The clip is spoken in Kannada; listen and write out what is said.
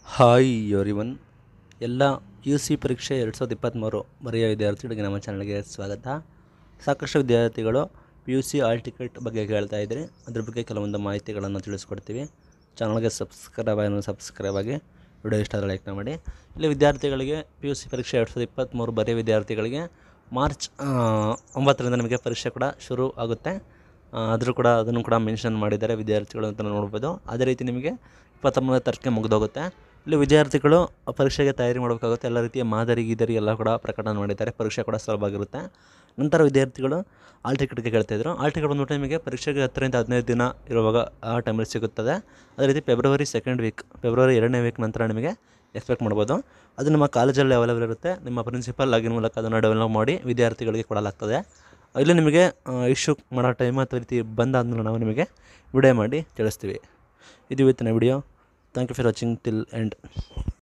ಹಾಯ್ ಎವ್ರಿವನ್ ಎಲ್ಲ ಯು ಸಿ ಪರೀಕ್ಷೆ ಎರಡು ಸಾವಿರದ ಇಪ್ಪತ್ತ್ಮೂರು ಬರೆಯೋ ವಿದ್ಯಾರ್ಥಿಗಳಿಗೆ ನಮ್ಮ ಚಾನಲ್ಗೆ ಸ್ವಾಗತ ಸಾಕಷ್ಟು ವಿದ್ಯಾರ್ಥಿಗಳು P U C hall ticket ಬಗ್ಗೆ ಕೇಳ್ತಾ ಇದ್ರಿ ಅದ್ರ ಬಗ್ಗೆ ಕೆಲವೊಂದು ಮಾಹಿತಿಗಳನ್ನು ತಿಳಿಸ್ಕೊಡ್ತೀವಿ ಚಾನಲ್ಗೆ ಸಬ್ಸ್ಕ್ರೈಬ್ ಆಗಿ ಸಬ್ಸ್ಕ್ರೈಬ್ ಆಗಿ ವಿಡಿಯೋ ಇಷ್ಟ ಆದರೆ ಲೈಕ್ ಮಾಡಿ ಇಲ್ಲಿ ವಿದ್ಯಾರ್ಥಿಗಳಿಗೆ ಪಿ ಯು ಸಿ ಪರೀಕ್ಷೆ ಎರಡು ಸಾವಿರದ ಇಪ್ಪತ್ತ್ಮೂರು ಬರೆಯೋ ವಿದ್ಯಾರ್ಥಿಗಳಿಗೆ ಮಾರ್ಚ್ ಆ, ಒಂಬತ್ತರಿಂದ ನಿಮಗೆ ಪರೀಕ್ಷೆ ಕೂಡ ಶುರು ಆಗುತ್ತೆ ಆ, ಆದರೂ ಕೂಡ ಅದನ್ನು ಕೂಡ ಮೆನ್ಷನ್ ಮಾಡಿದ್ದಾರೆ ವಿದ್ಯಾರ್ಥಿಗಳು ಅಂತ ನೋಡ್ಬೋದು ಅದೇ ರೀತಿ ನಿಮಗೆ ಇಪ್ಪತ್ತೊಂಬತ್ತು ತಾರೀಕಿಗೆ ಮುಗಿದೋಗುತ್ತೆ ಇಲ್ಲಿ ವಿದ್ಯಾರ್ಥಿಗಳು ಪರೀಕ್ಷೆಗೆ ತಯಾರಿ ಮಾಡಬೇಕಾಗುತ್ತೆ ಎಲ್ಲ ರೀತಿಯ ಮಾದರಿ ಗೀದರಿ ಎಲ್ಲ ಕೂಡ ಪ್ರಕಟಣೆ ಮಾಡಿದ್ದಾರೆ ಪರೀಕ್ಷೆ ಕೂಡ ಸುಲಭ ಆಗಿರುತ್ತೆ ನಂತರ ವಿದ್ಯಾರ್ಥಿಗಳು ಆಲ್ ಟಿಕೆಟ್ಗೆ ಕೇಳ್ತಾಯಿದ್ರು ಆಲ್ ಟಿಕೆಟ್ ಬಂದ್ಬಿಟ್ಟು ನಿಮಗೆ ಪರೀಕ್ಷೆಗೆ ಹತ್ತರಿಂದ ಹದಿನೈದು ದಿನ ಇರುವಾಗ ಆ ಟೈಮಲ್ಲಿ ಸಿಗುತ್ತದೆ ಅದೇ ರೀತಿ ಫೆಬ್ರವರಿ ಸೆಕೆಂಡ್ ವೀಕ್ ಫೆಬ್ರವರಿ ಎರಡನೇ ವೀಕ್ ನಂತರ ನಿಮಗೆ ಎಕ್ಸ್ಪೆಕ್ಟ್ ಮಾಡ್ಬೋದು ಅದು ನಿಮ್ಮ ಕಾಲೇಜಲ್ಲಿ ಅವೈಲೇಬಲ್ ಇರುತ್ತೆ ನಿಮ್ಮ ಪ್ರಿನ್ಸಿಪಲ್ ಲಾಗಿನ್ ಮೂಲಕ ಅದನ್ನು ಡೆವಲಪ್ ಮಾಡಿ ವಿದ್ಯಾರ್ಥಿಗಳಿಗೆ ಕೊಡಲಾಗ್ತದೆ ಇಲ್ಲಿ ನಿಮಗೆ ಇಶ್ಯೂ ಮಾಡೋ ಟೈಮ್ ಅಥವಾ ರೀತಿ ಬಂದಾದ್ಮೇಲೆ ನಾವು ನಿಮಗೆ ವಿಡಿಯೋ ಮಾಡಿ ತಿಳಿಸ್ತೀವಿ ಇದು ಇವತ್ತಿನ video thank you for watching till end